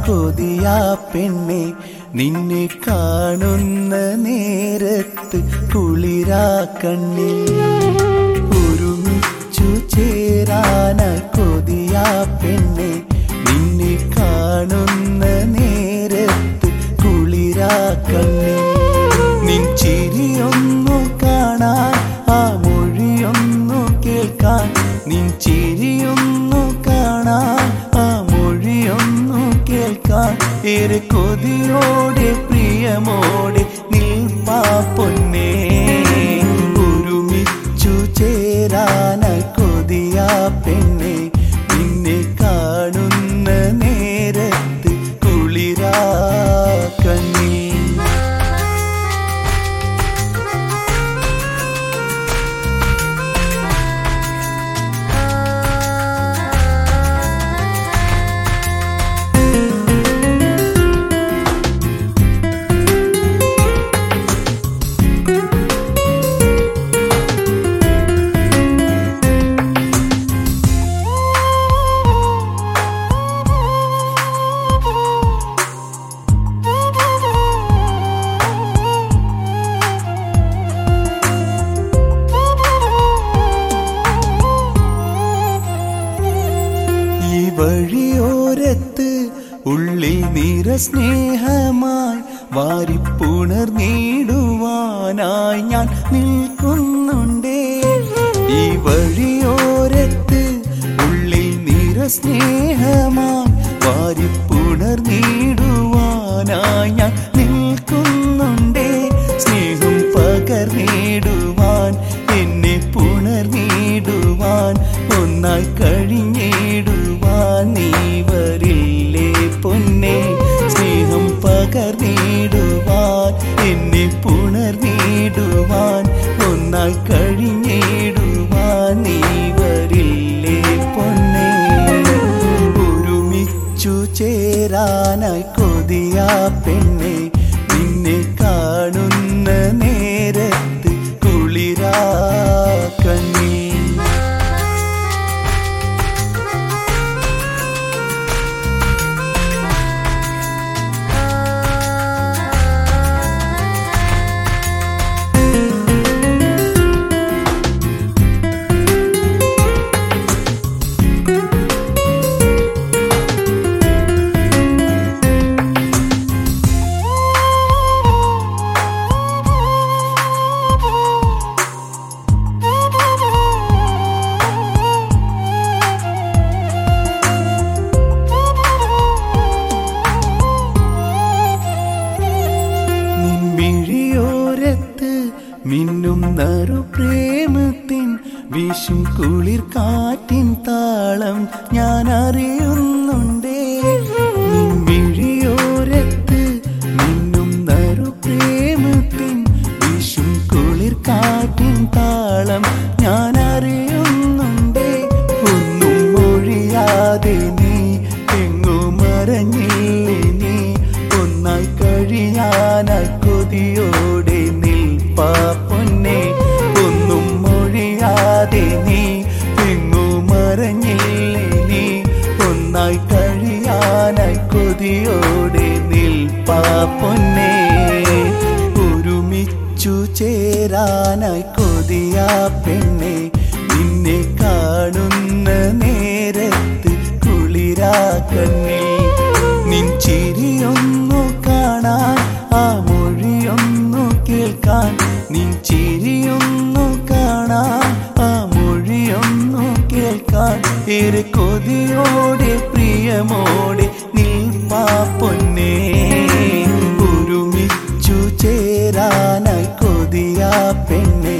കൊതിയാ പെണ്ണെ നിന്നെ കാണുന്ന നേരത്ത് കുളിരാ കണ്ണിൽ ഒരുമിച്ചു ചേരാനായി കൊതിയാ പെണ്ണെ നിന്നെ കാണുന്ന നേരത്ത് കുളിരാ കണ്ണിൽ നിൻ ചിരിയൊന്നു കാണാൻ ആ മൊഴിയൊന്നു കേൾക്കാൻ നിൻ ചിരിയൊന്നു കാണാൻ ആ മൊഴിയൊന്നു കേൾക്കാൻ ഏറെ കൊതിയോടെ പ്രിയമോടെ നിൽപ്പാ പൊന്നേ ഒരുമിച്ചു ചേരാനായി കൊതിയാ പെണ്ണെ നിന്നെ കാണുന്ന നേരത്ത് കുളിരാ കണ്ണീ ഈ വഴിയോരത്ത് ഉള്ളിൽ നിറ സ്നേഹമായി വാരിപ്പുണർന്നിടുവാനായി ഞാൻ നിൽക്കുന്നുണ്ടേ ഈ വഴിയോരത്ത് ഉള്ളിൽ നിറ സ്നേഹമായി വാരിപ്പുണർന്നിടുവാനായി ഞാൻ നിൽക്കുന്നുണ്ടേ സ്നേഹം പകർന്നിടുവാൻ എന്നെ പുണർന്നിടുവാൻ ഒന്നായി കഴിഞ്ഞിടുവാൻ നീ വരില്ലേ പൊന്നെ സ്നേഹം പകർന്നിടുവാൻ എന്നെ പുണർന്നിടുവാൻ ഒന്നായി കഴിഞ്ഞിടുവാൻ നീ വരില്ലേ പൊന്നെ ഒരുമിച്ചു ചേരാനായി കൊതിയാ പെണ്ണെ നിന്നെ കാണുന്ന നേരത്ത് കുളിരാ കണ്ണീ നിൻമിഴിയോരത്ത് മിന്നും നറു പ്രേമത്തിൻ വീശും കുളിർ കാറ്റിൻ താളം ഞാൻ അറിയുന്നുണ്ടേ നിൻമിഴിയോരത്ത് മിന്നും നറു പ്രേമത്തിൻ വീശും കുളിർ കാറ്റിൻ താളം ഞാൻ അറിയുന്നുണ്ടേ ഒന്നും മൊഴിയാതെ നീ എങ്ങും മറഞ്ഞില്ലേ നീ ഒന്നായി കഴിയാനായി കൊതിയോടെ നിൽപ്പാ പൊന്നെ ഒന്നും മൊഴിയാതെ നീ എങ്ങും മറഞ്ഞില്ലേ നീ ഒന്നായി കഴിയാനായി കൊതിയോടെ നിൽപ്പാ പൊന്നെ ഒരുമിച്ചു ചേരാനായി കൊതിയാ പെണ്ണെ നിന്നെ കാണുന്ന നേരത്ത് കുളിരാ കണ്ണിൽ നിൻ ചിരിയൊന്നു കാണാൻ ആ മൊഴിയൊന്നു കേൾക്കാൻ നിൻ ചിരിയൊന്നു കാണാൻ ആ മൊഴിയൊന്നു കേൾക്കാൻ ഏറെ കൊതിയോടെ പ്രിയമോടെ നിൽപ്പാ പൊന്നേ ഒരുമിച്ചു ചേരാനായി കൊതിയാ പെണ്ണെ